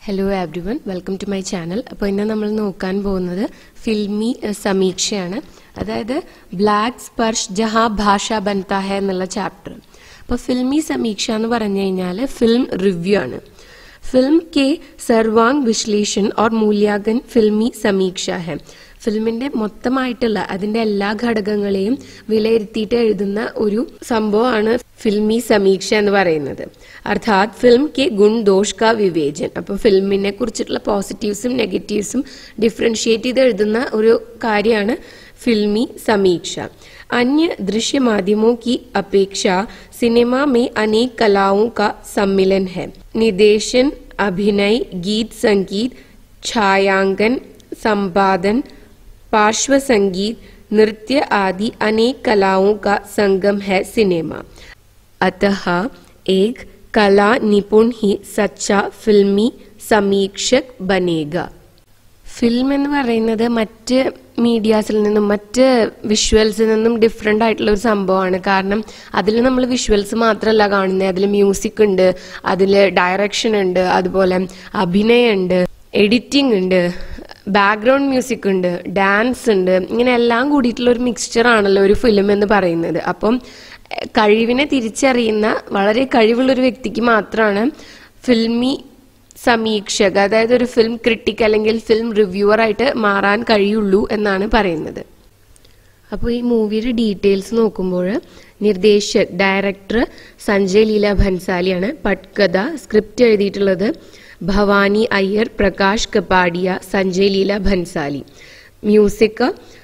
hello everyone welcome to my channel അപ്പോൾ ഇന്ന് നമ്മൾ നോക്കാൻ പോകുന്നത് ഫിൽമി അഹ്, സമീക്ഷയാണ് അതായത് ബ്ലാക്ക് സ്പർശ് ജഹാ ഭാഷ ബൻതാ ഹെ എന്നുള്ള ചാപ്റ്റർ അപ്പോൾ ഫിൽമി സമീക്ഷ എന്ന് പറഞ്ഞു കഴിഞ്ഞാൽ ഫിലിം റിവ്യൂ ആണ് फिल्म के സർവാംഗ് വിശ്ലേഷൺ ഓർ മൂല്യാങ്കൻ ഫിൽമി സമീക്ഷ ഹെ ഫിലിമിന്റെ മൊത്തമായിട്ടുള്ള അതിന്റെ എല്ലാ ഘടകങ്ങളെയും വിലയിരുത്തിയിട്ട് എഴുതുന്ന ഒരു സംഭവമാണ് ഫിൽമി സമീക്ഷ എന്ന് പറയുന്നത് അർത്ഥാത് ഫിലിം കെ ഗുൺ ദോഷ് കാ വിവേചൻ അപ്പൊ ഫിലിമിനെ കുറിച്ചിട്ടുള്ള പോസിറ്റീവ്സും നെഗറ്റീവ്സും ഡിഫറൻഷിയേറ്റ് ചെയ്ത് എഴുതുന്ന ഒരു കാര്യമാണ് फिल्मी समीक्षा अन्य दृश्य माध्यमों की अपेक्षा सिनेमा में अनेक कलाओं का सम्मिलन है निर्देशन अभिनय गीत संगीत छायांकन संपादन पार्श्व संगीत नृत्य आदि अनेक कलाओं का संगम है सिनेमा अतः एक कला निपुण ही सच्चा फिल्मी समीक्षक बनेगा ഫിലിം എന്ന് പറയുന്നത് മറ്റ് മീഡിയാസിൽ നിന്നും മറ്റ് വിഷ്വൽസിൽ നിന്നും ഡിഫറെൻ്റ് ആയിട്ടുള്ള ഒരു സംഭവമാണ് കാരണം അതിൽ നമ്മൾ വിഷ്വൽസ് മാത്രമല്ല കാണുന്നത് അതിൽ മ്യൂസിക് ഉണ്ട് അതിൽ ഡയറക്ഷൻ ഉണ്ട് അതുപോലെ അഭിനയമുണ്ട് എഡിറ്റിംഗ് ഉണ്ട് ബാക്ക്ഗ്രൗണ്ട് മ്യൂസിക് ഉണ്ട് ഡാൻസ് ഉണ്ട് ഇങ്ങനെ എല്ലാം കൂടിയിട്ടുള്ള ഒരു മിക്സ്ചർ ആണല്ലോ ഒരു ഫിലിം എന്ന് പറയുന്നത് അപ്പം എഹ്, കഴിവിനെ തിരിച്ചറിയുന്ന വളരെ കഴിവുള്ള ഒരു വ്യക്തിക്ക് മാത്രമാണ് ഫിൽമി സമീക്ഷക അതായത് ഒരു ഫിലിം ക്രിട്ടിക് അല്ലെങ്കിൽ ഫിലിം റിവ്യൂവർ ആയിട്ട് മാറാൻ കഴിയുള്ളൂ എന്നാണ് പറയുന്നത് അപ്പോൾ ഈ മൂവിയുടെ ഡീറ്റെയിൽസ് നോക്കുമ്പോൾ നിർദ്ദേശക് ഡയറക്ടർ സഞ്ജയ് ലീല ഭൻസാലിയാണ് പട്കഥ സ്ക്രിപ്റ്റ് എഴുതിയിട്ടുള്ളത് ഭവാനി അയ്യർ പ്രകാശ് കപ്പാടിയ സഞ്ജയ് ലീല ഭൻസാലി മ്യൂസിക്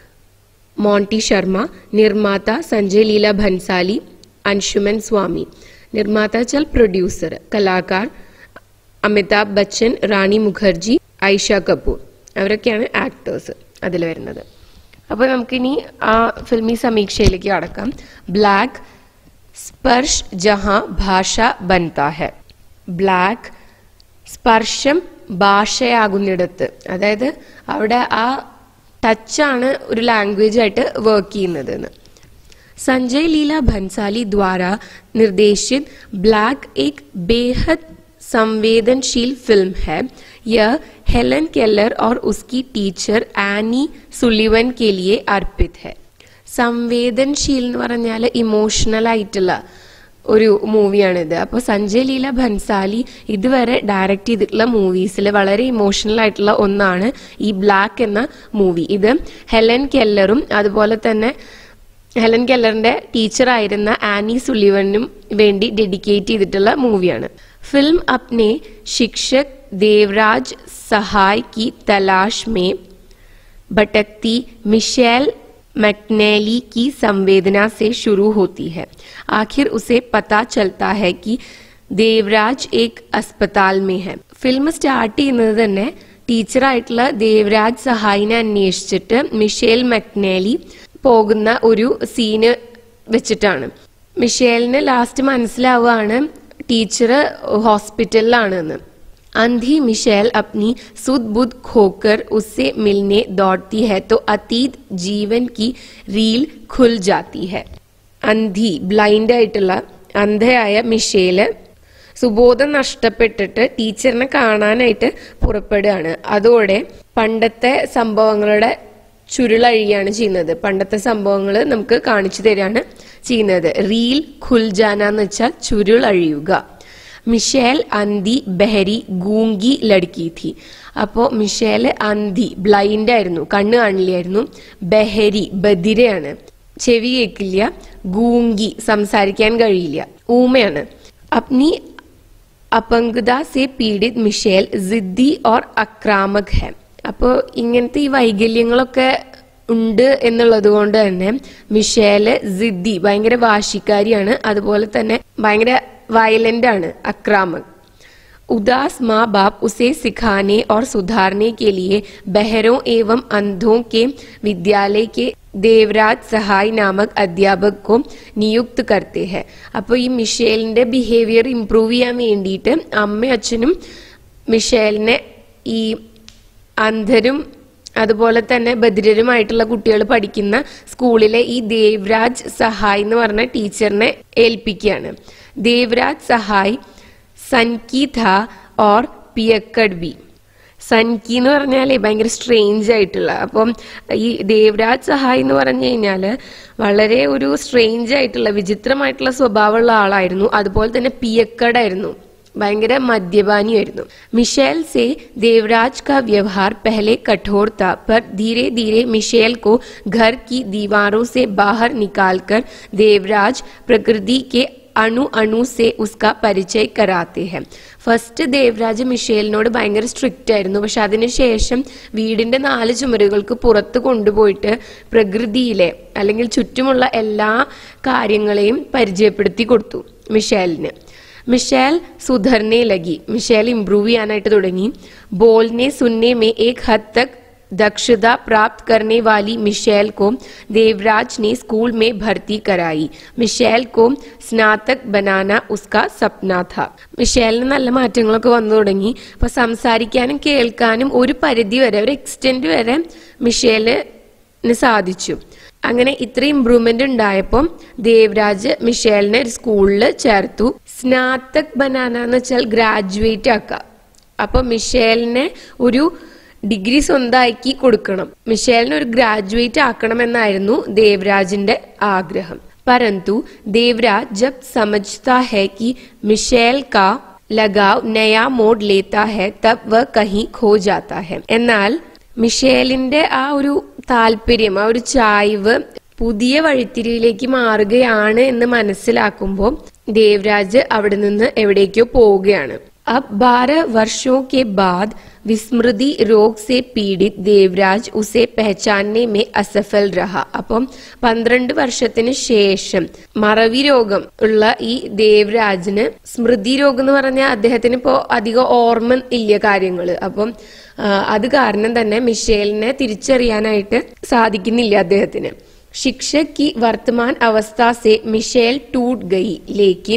മോണ്ടി ശർമ്മ നിർമ്മാത സഞ്ജയ് ലീല ഭൻസാലി അൻഷുമൻ സ്വാമി നിർമ്മാത ചൽ പ്രൊഡ്യൂസർ കലാകാർ അമിതാഭ് ബച്ചൻ റാണി മുഖർജി ഐഷ കപൂർ അവരൊക്കെയാണ് ആക്ടേഴ്സ് അതിൽ വരുന്നത് അപ്പോൾ നമുക്കിനി ആ ഫിൽമി സമീക്ഷയിലേക്ക് കടക്കാം ബ്ലാക്ക് സ്പർശ് ജഹാ ഭാഷ ബൻതാ ഹെ ബ്ലാക്ക് സ്പർശം ഭാഷയാകുന്നിടത്ത് അതായത് അവിടെ ആ ടച്ചാണ് ഒരു ലാംഗ്വേജ് ആയിട്ട് വർക്ക് ചെയ്യുന്നത് എന്ന് संजय लीला भंसाली द्वारा निर्देशित ब्लैक एक बेहद संवेदनशील फिल्म है यह हेलन केलर और उसकी टीचर ആനി സുലിവൻ के लिए अर्पित है സംവേദനശീൽ എന്ന് പറഞ്ഞാൽ ഇമോഷണൽ ആയിട്ടുള്ള ഒരു മൂവിയാണിത് അപ്പോൾ സഞ്ജയ് ലീല ഭൻസാലി ഇതുവരെ ഡയറക്റ്റ് ചെയ്തിട്ടുള്ള മൂവീസിൽ വളരെ ഇമോഷണൽ ആയിട്ടുള്ള ഒന്നാണ് ഈ ബ്ലാക്ക് എന്ന മൂവി ഇത് ഹെലൻ കെല്ലറും അതുപോലെ തന്നെ ഹെലൻ കെല്ലറിന്റെ ടീച്ചറായിരുന്ന ആനി സുലിവനും വേണ്ടി ഡെഡിക്കേറ്റ് ചെയ്തിട്ടുള്ള മൂവിയാണ് ഫിल्म अपने शिक्षक देवराज सहाय की तलाश में भटकती मिशेल मैकनेली की संवेदना से शुरू होती है आखिर उसे पता चलता है कि ദേവരാജ് ഏക് അസ്പതാൽ മേ ഹെ ഫിലിം സ്റ്റാർട്ട് ചെയ്യുന്നത് തന്നെ ടീച്ചറായിട്ടുള്ള ദേവരാജ് സഹായിനെ അന്വേഷിച്ചിട്ട് മിഷേൽ മക്നേലി പോകുന്ന ഒരു സീന് വെച്ചിട്ടാണ് മിഷേലിന് ലാസ്റ്റ് മനസ്സിലാവുകയാണ് ടീച്ചർ ഹോസ്പിറ്റലിലാണെന്ന് अंधी मिशेल अपनी सुध बुध खोकर उससे मिलने दौड़ती है तो अतीत जीवन की रील खुल जाती है അന്ധി ബ്ലൈൻഡ് ആയിട്ടുള്ള അന്ധയായ മിഷേല് സുബോധം നഷ്ടപ്പെട്ടിട്ട് ടീച്ചറിനെ കാണാനായിട്ട് പുറപ്പെടുകയാണ് അതോടെ പണ്ടത്തെ സംഭവങ്ങളുടെ ചുരുളഴിയാണ് ചെയ്യുന്നത് പണ്ടത്തെ സംഭവങ്ങൾ നമുക്ക് കാണിച്ചു തരാണ് ചെയ്യുന്നത് റീൽ ഖുൽജാന എന്ന് വെച്ചാൽ ചുരുളഴിയുക മിഷേൽ അന്തി ബെഹരി ഗൂങ്കി ലടുക്കി थी അപ്പോ മിഷേൽ അന്തി ബ്ലൈൻഡ് ആയിരുന്നു കണ്ണ് കാണില്ലായിരുന്നു ബെഹരി ബദിരയാണ് ചെവി കേൾക്കില്ല ഗൂങ്കി സംസാരിക്കാൻ കഴിയില്ല ഊമയാണ് അപ്നി അപംഗത സെ പീഡിത് മിഷേൽ സിദ്ധി ഓർ അക്രാമക് ഹെ അപ്പോൾ ഇങ്ങനത്തെ ഈ വൈകല്യങ്ങളൊക്കെ ഉണ്ട് എന്നുള്ളത് കൊണ്ട് തന്നെ മിഷേല് സിദ്ധി ഭയങ്കര വാശിക്കാരിയാണ് അതുപോലെ തന്നെ ഭയങ്കര വയലന്റ് ആണ് അക്രാമക് उदास माँ बाप उसे सिखाने और सुधारने के लिए बहरों एवं अंधों के विद्यालय के ദേവരാജ് സഹായ് നാമക് അധ്യാപക് को നിയുക്ത് करते हैं അപ്പോൾ ഈ മിഷേലിന്റെ ബിഹേവിയർ ഇംപ്രൂവ് ചെയ്യാൻ വേണ്ടിയിട്ട് അമ്മയും അച്ഛനും മിഷേലിനെ ഈ അന്ധരും അതുപോലെ തന്നെ ബധിരരുമായിട്ടുള്ള കുട്ടികൾ പഠിക്കുന്ന സ്കൂളിലെ ഈ ദേവരാജ് സഹായ് എന്ന് പറഞ്ഞ ടീച്ചറിനെ ഏൽപ്പിക്കുകയാണ് ദേവരാജ് സഹായ് सन की था और പിയക്കഡ് ബി സൻകി എന്ന് പറഞ്ഞാലേ ഭയങ്കര സ്ട്രേഞ്ച് ആയിട്ടുള്ള അപ്പം ഈ ദേവരാജ് സഹായ് എന്ന് പറഞ്ഞു കഴിഞ്ഞാല് വളരെ ഒരു സ്ട്രേഞ്ച് ആയിട്ടുള്ള വിചിത്രമായിട്ടുള്ള സ്വഭാവമുള്ള ആളായിരുന്നു അതുപോലെ തന്നെ പിയക്കടായിരുന്നു ഭയങ്കര മദ്യപാനിയായിരുന്നു मिशेल से देवराज का व्यवहार पहले कठोर था पर धीरे धीरे मिशेल को घर की दीवारों से बाहर निकालकर देवराज प्रकृति के അണു അണു സെ ഉസ്ക പരിചയ് കരാത്തെ ഹെ ഫസ്റ്റ് ദേവരാജ് മിഷേലിനോട് ഭയങ്കര സ്ട്രിക്റ്റ് ആയിരുന്നു പക്ഷെ അതിനുശേഷം വീടിന്റെ നാല് ചുമരുകൾക്ക് പുറത്ത് കൊണ്ടുപോയിട്ട് പ്രകൃതിയിലെ അല്ലെങ്കിൽ ചുറ്റുമുള്ള എല്ലാ കാര്യങ്ങളെയും പരിചയപ്പെടുത്തി കൊടുത്തു മിഷേലിന് മിഷേൽ സുധർനെ ലഗി മിഷേൽ ഇംപ്രൂവ് ചെയ്യാനായിട്ട് തുടങ്ങി ബോൾനെ സുന്നെ മേ ഏക് ഹദ് തക് दक्षता प्राप्त करने वाली मिशेल को देवराज ने स्कूल में भर्ती कराई मिशेल को സ്നാതക് ബനാന ഉസ്ക സപ്ന ഥ മിഷേലിന് നല്ല മാറ്റങ്ങളൊക്കെ വന്നു തുടങ്ങി അപ്പൊ സംസാരിക്കാനും കേൾക്കാനും ഒരു പരിധി വരെ ഒരു എക്സ്റ്റെന്റ് വരെ മിഷേലിന് സാധിച്ചു അങ്ങനെ ഇത്ര ഇമ്പ്രൂവ്മെന്റ് ഉണ്ടായപ്പോൾ ദേവരാജ് മിഷേലിനെ ഒരു സ്കൂളിൽ ചേർത്തു സ്നാതക് ബനാന എന്ന് വെച്ചാൽ ഗ്രാജുവേറ്റ് ആക്കുക അപ്പൊ മിഷേലിനെ ഒരു ഡിഗ്രി സ്വന്തമാക്കി കൊടുക്കണം മിഷേലിനെ ഒരു ഗ്രാജുവേറ്റ് ആക്കണമെന്നായിരുന്നു ദേവരാജിന്റെ ആഗ്രഹം परंतु देवराज जब समझता है कि मिशेल का लगाव नया मोड लेता है तब वह कहीं खो जाता है എന്നാൽ മിഷേലിന്റെ ആ ഒരു താല്പര്യം ആ ഒരു ചായ്വ് പുതിയ വഴിത്തിരിയിലേക്ക് മാറുകയാണ് എന്ന് മനസ്സിലാക്കുമ്പോൾ ദേവരാജ് അവിടെ നിന്ന് എവിടേക്കോ പോവുകയാണ് अब बारह वर्षों के बाद വിസ്മൃതി രോഗ് സെ പീഡിത് ദേവരാജ് ഉസെ പെഹച്ചാനെ മേ അസഫൽ രഹ അപ്പം പന്ത്രണ്ട് വർഷത്തിന് ശേഷം മറവി രോഗം ഉള്ള ഈ ദേവരാജിന് സ്മൃതി രോഗം എന്ന് പറഞ്ഞാൽ അദ്ദേഹത്തിന് ഇപ്പോ അധികം ഓർമ്മ ഇല്ല കാര്യങ്ങള് അപ്പം ആ, അത് കാരണം തന്നെ മിഷേലിനെ തിരിച്ചറിയാനായിട്ട് സാധിക്കുന്നില്ല അദ്ദേഹത്തിന് शिक्षक की वर्तमान अवस्था से मिशेल टूट गई लेकिन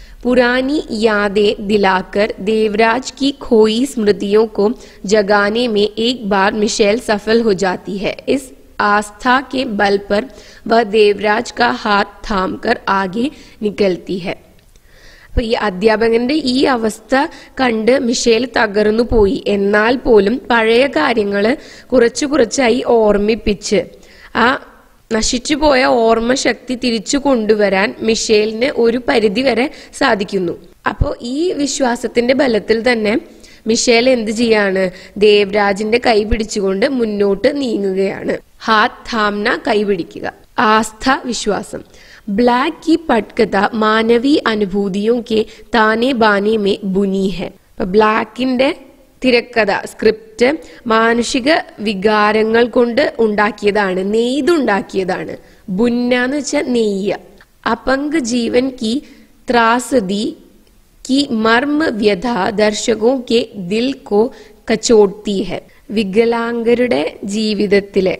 पुरानी यादें दिलाकर देवराज की खोई स्मृतियों को जगाने में एक बार मिशेल सफल हो जाती है इस आस्था के बल पर वह देवराज का हाथ थामकर आगे निकलती है അപ്പൊ ഈ അധ്യാപകന്റെ ഈ അവസ്ഥ കണ്ട് മിഷേൽ തകർന്നു പോയി എന്നാൽ പോലും പഴയ കാര്യങ്ങള് കുറച്ചു കുറച്ചായി ഓർമ്മിപ്പിച്ച് ആ നശിച്ചുപോയ ഓർമ്മശക്തി തിരിച്ചു കൊണ്ടുവരാൻ മിഷേലിന് ഒരു പരിധി വരെ സാധിക്കുന്നു അപ്പോൾ ഈ വിശ്വാസത്തിന്റെ ബലത്തിൽ തന്നെ മിഷേൽ എന്ത് ചെയ്യാണ് ദേവരാജിന്റെ കൈ പിടിച്ചുകൊണ്ട് മുന്നോട്ട് നീങ്ങുകയാണ് ഹാത്ത് ഥാംന കൈ പിടിക്കുക ആസ്ഥ വിശ്വാസം ബ്ലാക്ക് की पटकथा മാനവീ അനുഭൂതിयों के താനെ ബാനെ മേ ബുനി है അപ്പൊ ബ്ലാക്കിന്റെ തിരക്കഥ സ്ക്രിപ്റ്റ് മാനുഷിക വികാരങ്ങൾ കൊണ്ട് ഉണ്ടാക്കിയതാണ് നെയ്തുണ്ടാക്കിയതാണ് ബുന്ന എന്ന് വെച്ചാൽ നെയ്യ അപങ്ക് ജീവൻ की ത്രാസതി की मर्म व्यथा ദർശകോ के ദിൽ കോ കച്ചോട്ടി है വികലാംഗരുടെ ജീവിതത്തിലെ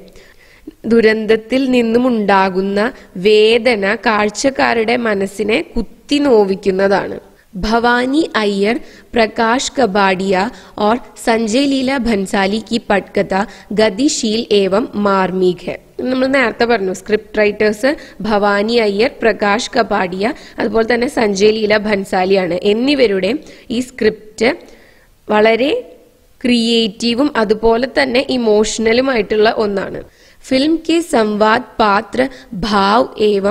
ദുരന്തത്തിൽ നിന്നുമുണ്ടാകുന്ന വേദന കാഴ്ചക്കാരുടെ മനസ്സിനെ കുത്തി നോവിക്കുന്നതാണ് ഭവാനി അയ്യർ പ്രകാശ് കബാഡിയ और സഞ്ജയ് ലീല ഭൻസാലി की പട്കഥ ഗതിശീൽ ഏവം മാർമിക് है നമ്മൾ നേരത്തെ പറഞ്ഞു സ്ക്രിപ്റ്റ് റൈറ്റേഴ്സ് ഭവാനി അയ്യർ പ്രകാശ് കപാഡിയ അതുപോലെ തന്നെ സഞ്ജയ് ലീല ഭൻസാലിയാണ് എന്നിവരുടെ ഈ സ്ക്രിപ്റ്റ് വളരെ ക്രിയേറ്റീവും അതുപോലെ തന്നെ ഇമോഷണലുമായിട്ടുള്ള ഒന്നാണ് ഫിल्म के संवाद पात्र भाव एवं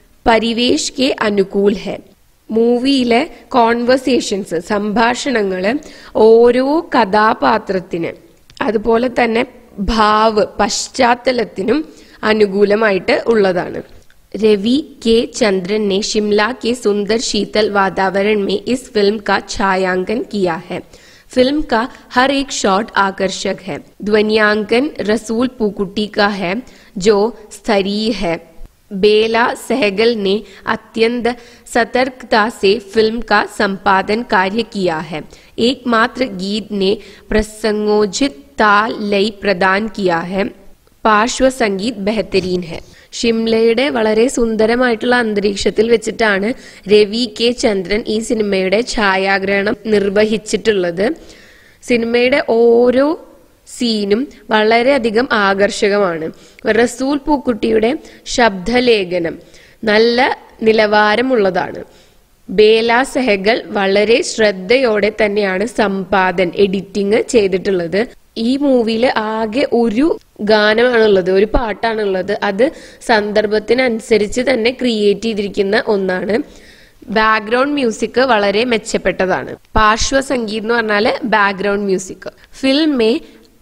परिवेश के अनुकूल है മൂവിയിലെ കോൺവെർസേഷൻസ് സംഭാഷണങ്ങള് ഓരോ കഥാപാത്രത്തിന് അതുപോലെ തന്നെ ഭാവ് പശ്ചാത്തലത്തിനും അനുകൂലമായിട്ട് ഉള്ളതാണ് रवि के चंद्रन ने शिमला के सुंदर शीतल वातावरण में इस फिल्म का छायांकन किया है फिल्म का हर एक शॉट आकर्षक है ध्वनियांकन रसूल पुकुटी का है जो स्तरीय है बेला सहगल ने अत्यंत सतर्कता से फिल्म का संपादन कार्य किया है एकमात्र गीत ने प्रसंगोचित ताल लय प्रदान किया है പാർശ്വ സംഗീത് ബെഹത്തരീൻ ഹെ ഷിംലയുടെ വളരെ സുന്ദരമായിട്ടുള്ള അന്തരീക്ഷത്തിൽ വെച്ചിട്ടാണ് രവി കെ ചന്ദ്രൻ ഈ സിനിമയുടെ ഛായാഗ്രഹണം നിർവഹിച്ചിട്ടുള്ളത് സിനിമയുടെ ഓരോ സീനും വളരെയധികം ആകർഷകമാണ് റസൂൽ പൂക്കുട്ടിയുടെ ശബ്ദലേഖനം നല്ല നിലവാരമുള്ളതാണ് ബേല സെഹഗൽ വളരെ ശ്രദ്ധയോടെ തന്നെയാണ് സമ്പാദൻ എഡിറ്റിംഗ് ചെയ്തിട്ടുള്ളത് ഈ മൂവിയിൽ ആകെ ഒരു ഗാനമാണുള്ളത് ഒരു പാട്ടാണുള്ളത് അത് സന്ദർഭത്തിനനുസരിച്ച് തന്നെ ക്രിയേറ്റ് ചെയ്തിരിക്കുന്ന ഒന്നാണ് ബാക്ക്ഗ്രൗണ്ട് മ്യൂസിക് വളരെ മെച്ചപ്പെട്ടതാണ് പാർശ്വ സംഗീതം എന്ന് പറഞ്ഞാല് background music film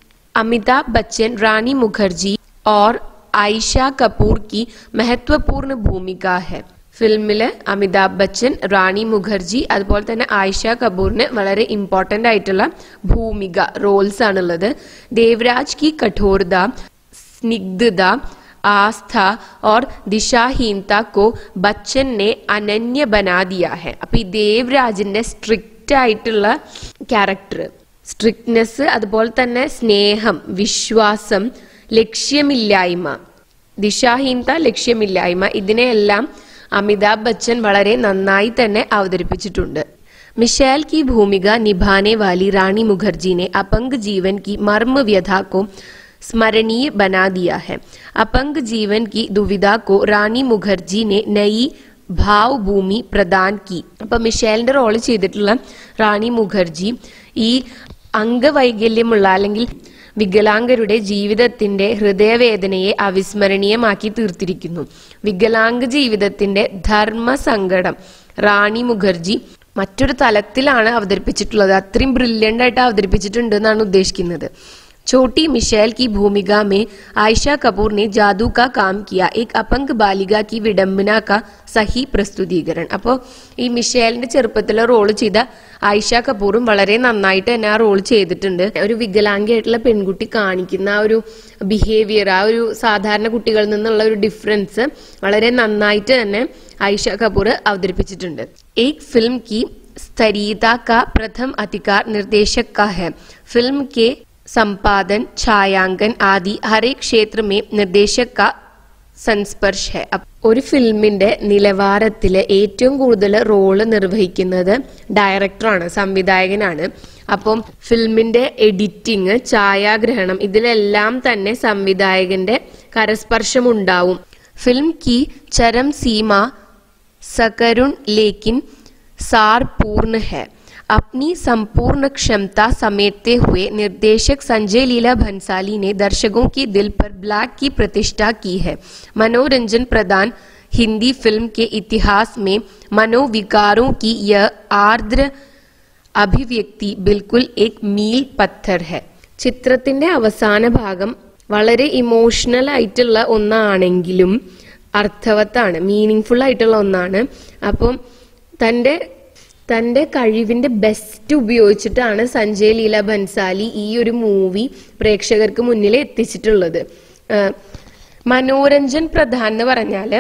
Amitabh Bachchan Rani Mukherjee और आयशा कपूर की महत्वपूर्ण भूमिका है ഫിലിമില് അമിതാഭ് ബച്ചൻ റാണി മുഖർജി അതുപോലെ തന്നെ ആയിഷ കപൂറിന് വളരെ ഇമ്പോർട്ടന്റ് ആയിട്ടുള്ള ഭൂമിക റോൾസ് ആണുള്ളത് ദേവരാജ് കി കഠോരത സ്നിഗ്ധത ആസ്ഥ और ദിശാഹീനത को ബച്ചൻ ने അനന്യ ബനാ ദിയാ ഹെ അപ്പൊ ഈ ദേവരാജിന്റെ സ്ട്രിക്റ്റ് ആയിട്ടുള്ള ക്യാരക്ടർ സ്ട്രിക്ട്നെസ് അതുപോലെ തന്നെ സ്നേഹം വിശ്വാസം ലക്ഷ്യമില്ലായ്മ ദിശാഹീനത ലക്ഷ്യമില്ലായ്മ ഇതിനെയെല്ലാം അമിതാഭ് ബച്ചൻ വളരെ നന്നായി തന്നെ അവതരിപ്പിച്ചിട്ടുണ്ട് मिशेल की भूमिका निभाने वाली रानी मुखर्जी ने अपंग जीवन की मर्म व्यथा को स्मरणीय बना दिया है अपंग जीवन की दुविधा को रानी मुखर्जी ने नई ഭാവഭൂമി പ്രദാൻ കി അപ്പൊ മിഷേലിന്റെ റോള് ചെയ്തിട്ടുള്ള റാണി മുഖർജി ഈ അംഗവൈകല്യമുള്ള അല്ലെങ്കിൽ വികലാംഗരുടെ ജീവിതത്തിന്റെ ഹൃദയവേദനയെ അവിസ്മരണീയമാക്കി തീർത്തിരിക്കുന്നു വികലാംഗ ജീവിതത്തിന്റെ ധർമ്മ സങ്കടം റാണി മുഖർജി മറ്റൊരു തലത്തിലാണ് അവതരിപ്പിച്ചിട്ടുള്ളത് അത്രയും ബ്രില്യൻ്റ് ആയിട്ട് അവതരിപ്പിച്ചിട്ടുണ്ട് എന്നാണ് ഉദ്ദേശിക്കുന്നത് छोटी मिशेल की भूमिका में आयशा कपूर ने जादू का काम किया एक अपंग बालिका की विडंबना का സഹി പ്രസ്തുതീകരണം അപ്പോൾ ഈ മിഷേലിന്റെ ചെറുപ്പത്തിലെ റോള് ചെയ്ത ആയിഷ കപൂറും വളരെ നന്നായിട്ട് തന്നെ ആ റോൾ ചെയ്തിട്ടുണ്ട് ഒരു വികലാംഗിയായിട്ടുള്ള പെൺകുട്ടി കാണിക്കുന്ന ആ ഒരു ബിഹേവിയർ ആ ഒരു സാധാരണ കുട്ടികളിൽ നിന്നുള്ള ഒരു ഡിഫറൻസ് വളരെ നന്നായിട്ട് തന്നെ ആയിഷ കപൂർ അവതരിപ്പിച്ചിട്ടുണ്ട് एक फिल्म की स्तरीयता का प्रथम अधिकार निर्देशक का है फिल्म के संपादन छायांकन आदि हर एक क्षेत्र में निर्देशक का സംസ്പർശ് ഹെ അപ്പ- ഒരു ഫിലിമിന്റെ നിലവാരത്തില് ഏറ്റവും കൂടുതൽ റോള് നിർവഹിക്കുന്നത് ഡയറക്ടറാണ് സംവിധായകനാണ് അപ്പം ഫിലിമിന്റെ എഡിറ്റിംഗ് ഛായാഗ്രഹണം ഇതിലെല്ലാം തന്നെ സംവിധായകന്റെ കരസ്പർശം ഉണ്ടാവും ഫിലിം की चरम सीमा सकरुण लेकिन सार पूर्ण है अपनी संपूर्ण क्षमता समेटते हुए निर्देशक संजय लीला भंसाली ने दर्शकों के दिल पर ब्लैक की प्रतिष्ठा की है मनोरंजन प्रदान हिंदी फिल्म के इतिहास में मनोविकारों की यह आर्द्र അഭിവ്യക്തി ബിൽക്കുൽ ഏക് മീൽ പത്ഥർ ഹെ ചിത്രത്തിന്റെ അവസാന ഭാഗം വളരെ ഇമോഷണൽ ആയിട്ടുള്ള ഒന്നാണെങ്കിലും അർത്ഥവത്താണ് മീനിങ് ആയിട്ടുള്ള ഒന്നാണ് അപ്പം തന്റെ തന്റെ കഴിവിന്റെ ബെസ്റ്റ് ഉപയോഗിച്ചിട്ടാണ് സഞ്ജയ് ലീല ബൻസാലി ഈ ഒരു മൂവി പ്രേക്ഷകർക്ക് മുന്നിൽ എത്തിച്ചിട്ടുള്ളത് ആ, മനോരഞ്ജൻ പ്രധാൻ എന്ന് പറഞ്ഞാല്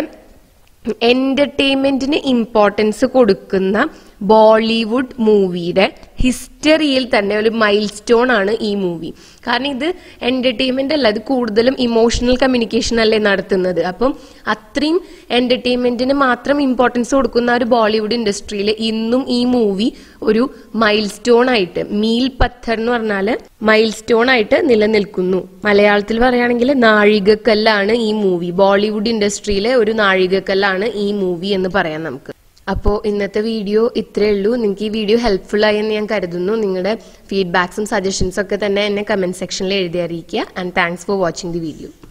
എന്റർടൈൻമെന്റിന് ഇമ്പോർട്ടൻസ് കൊടുക്കുന്ന ബോളിവുഡ് മൂവിയുടെ ഹിസ്റ്ററിയിൽ തന്നെ ഒരു മൈൽ സ്റ്റോൺ ആണ് ഈ മൂവി കാരണം ഇത് എന്റർടൈൻമെന്റ് അല്ല ഇത് കൂടുതലും ഇമോഷണൽ കമ്മ്യൂണിക്കേഷൻ അല്ലേ നടത്തുന്നത് അപ്പം അത്രയും എന്റർടൈൻമെന്റിന് മാത്രം ഇമ്പോർട്ടൻസ് കൊടുക്കുന്ന ഒരു ബോളിവുഡ് ഇൻഡസ്ട്രിയിൽ ഇന്നും ഈ മൂവി ഒരു മൈൽ സ്റ്റോൺ ആയിട്ട് മീൽ പത്ഥർ എന്ന് പറഞ്ഞാല് മൈൽ സ്റ്റോൺ ആയിട്ട് നിലനിൽക്കുന്നു മലയാളത്തിൽ പറയുകയാണെങ്കിൽ നാഴികക്കല്ലാണ് ഈ മൂവി ബോളിവുഡ് ഇൻഡസ്ട്രിയിലെ ഒരു നാഴികക്കല്ലാണ് ഈ മൂവി എന്ന് പറയാം നമുക്ക് അപ്പോൾ ഇന്നത്തെ വീഡിയോ ഇത്രയേ ഉള്ളൂ നിങ്ങൾക്ക് ഈ വീഡിയോ ഹെൽപ്ഫുൾ ആയി എന്ന് ഞാൻ കരുതുന്നു നിങ്ങളുടെ ഫീഡ്ബാക്സും സജഷൻസും ഒക്കെ തന്നെ എന്നെ കമന്റ് സെക്ഷനിൽ എഴുതി അറിയിക്കുക and thanks for watching the video